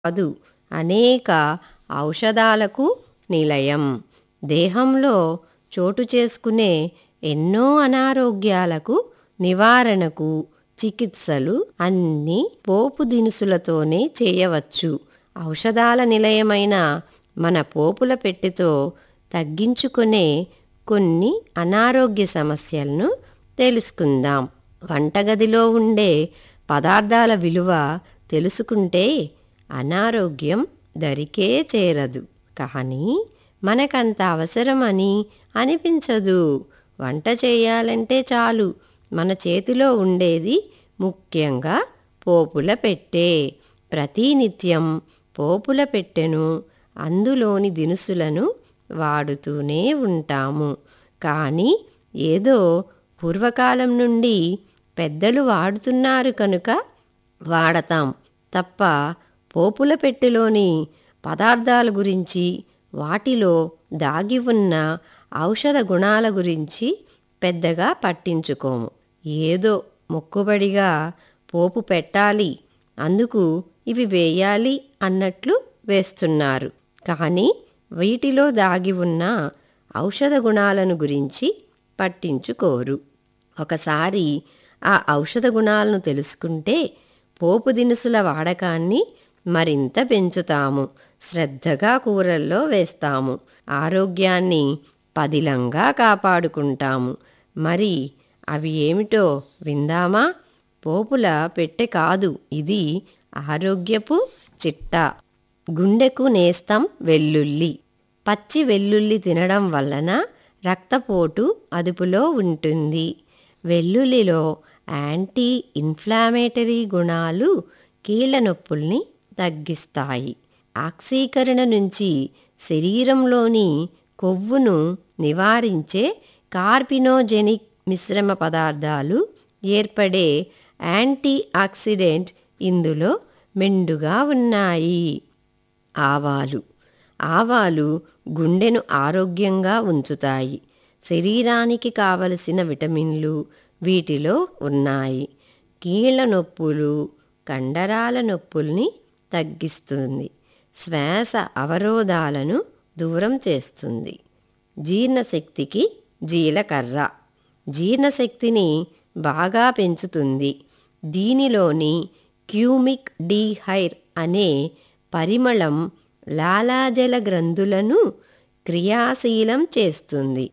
కాదు అనేక ఔషధాలకు నిలయం దేహంలో చోటు చేసుకునే ఎన్నో అనారోగ్యాలకు నివారణకు చికిత్సలు అన్నీ పోపు దినుసులతోనే చేయవచ్చు ఔషధాల నిలయమైన మన పోపుల పెట్టెతో తగ్గించుకునే కొన్ని అనారోగ్య సమస్యలను తెలుసుకుందాం వంటగదిలో ఉండే పదార్థాల విలువ తెలుసుకుంటే అనారోగ్యం దరికే చేరదు కానీ మనకంత అవసరమని అనిపించదు వంట చేయాలంటే చాలు మన చేతిలో ఉండేది ముఖ్యంగా పోపుల పెట్టె ప్రతినిత్యం పోపుల పెట్టెను అందులోని దినుసులను వాడుతూనే ఉంటాము కానీ ఏదో పూర్వకాలం నుండి పెద్దలు వాడుతున్నారు కనుక వాడతాం తప్ప పోపుల పెట్టెలోని పదార్థాల గురించి వాటిలో దాగి ఉన్న ఔషధ గుణాల గురించి పెద్దగా పట్టించుకోము ఏదో మొక్కుబడిగా పోపు పెట్టాలి అందుకు ఇవి వేయాలి అన్నట్లు వేస్తున్నారు కానీ వీటిలో దాగి ఉన్న ఔషధ గుణాలను గురించి పట్టించుకోరు ఒకసారి ఆ ఔషధ గుణాలను తెలుసుకుంటే పోపు దినుసుల వాడకాన్ని మరింత పెంచుతాము శ్రద్ధగా కూరల్లో వేస్తాము ఆరోగ్యాన్ని పదిలంగా కాపాడుకుంటాము మరి అవి ఏమిటో విందామా పోపుల పెట్టె కాదు ఇది ఆరోగ్యపు చిట్టా గుండెకు నేస్తం వెల్లుల్లి పచ్చి వెల్లుల్లి తినడం వలన రక్తపోటు అదుపులో ఉంటుంది వెల్లుల్లిలో యాంటీ ఇన్ఫ్లామేటరీ గుణాలు కీళ్ల నొప్పుల్ని తగ్గిస్తాయి ఆక్సీకరణ నుంచి శరీరంలోని కొవ్వును నివారించే కార్బినోజెనిక్ మిశ్రమ పదార్థాలు ఏర్పడే యాంటీ ఆక్సిడెంట్ ఇందులో మెండుగా ఉన్నాయి ఆవాలు ఆవాలు గుండెను ఆరోగ్యంగా ఉంచుతాయి శరీరానికి కావలసిన విటమిన్లు వీటిలో ఉన్నాయి కీళ్ళ నొప్పులు కండరాల నొప్పుల్ని తగ్గిస్తుంది శ్వాస అవరోధాలను దూరం చేస్తుంది జీర్ణశక్తికి జీలకర్ర జీర్ణశక్తిని బాగా పెంచుతుంది దీనిలోని క్యూమిక్ డీహైర్ అనే పరిమళం లాలాజల గ్రంథులను క్రియాశీలం చేస్తుంది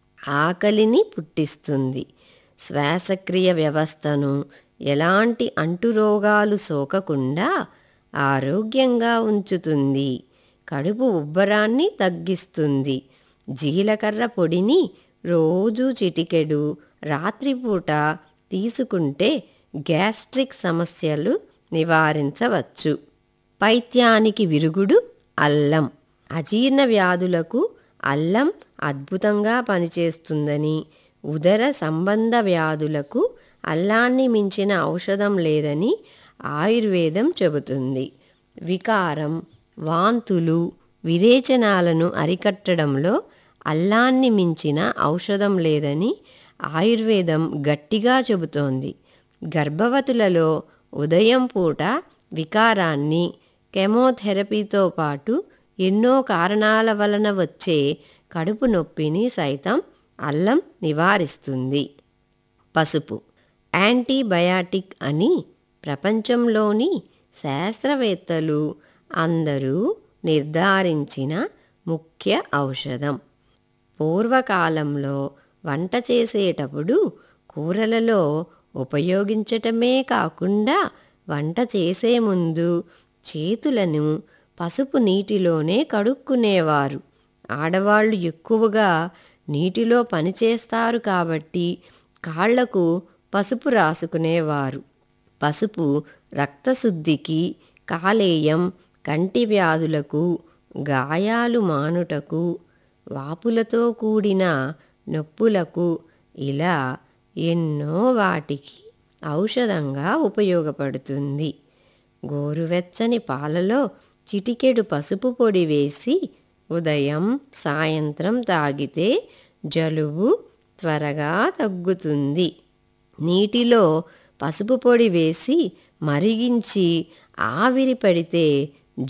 ఆకలిని పుట్టిస్తుంది శ్వాసక్రియ వ్యవస్థను ఎలాంటి అంటురోగాలు సోకకుండా ఆరోగ్యంగా ఉంచుతుంది కడుపు ఉబ్బరాన్ని తగ్గిస్తుంది జీలకర్ర పొడిని రోజు చిటికెడు రాత్రిపూట తీసుకుంటే గ్యాస్ట్రిక్ సమస్యలు నివారించవచ్చు పైత్యానికి విరుగుడు అల్లం అజీర్ణ వ్యాధులకు అల్లం అద్భుతంగా పనిచేస్తుందని ఉదర సంబంధ వ్యాధులకు అల్లాన్ని మించిన ఔషధం లేదని ఆయుర్వేదం చెబుతుంది వికారం వాంతులు విరేచనాలను అరికట్టడంలో అల్లాన్ని మించిన ఔషధం లేదని ఆయుర్వేదం గట్టిగా చెబుతోంది గర్భవతులలో ఉదయం పూట వికారాన్ని కెమోథెరపీతో పాటు ఎన్నో కారణాల వలన వచ్చే కడుపు నొప్పిని సైతం అల్లం నివారిస్తుంది పసుపు యాంటీబయాటిక్ అని ప్రపంచంలోని శాస్త్రవేత్తలు అందరూ నిర్ధారించిన ముఖ్య ఔషధం పూర్వకాలంలో వంట చేసేటప్పుడు కూరలలో ఉపయోగించటమే కాకుండా వంట చేసే ముందు చేతులను పసుపు నీటిలోనే కడుక్కునేవారు ఆడవాళ్ళు ఎక్కువగా నీటిలో పనిచేస్తారు కాబట్టి కాళ్లకు పసుపు రాసుకునేవారు పసుపు రక్తశుద్ధికి కాలేయం కంటి వ్యాధులకు గాయాలు మానుటకు వాపులతో కూడిన నొప్పులకు ఇలా ఎన్నో వాటికి ఔషధంగా ఉపయోగపడుతుంది గోరువెచ్చని పాలలో చిటికెడు పసుపు పొడి వేసి ఉదయం సాయంత్రం తాగితే జలుబు త్వరగా తగ్గుతుంది నీటిలో పసుపు పొడి వేసి మరిగించి ఆవిరి పడితే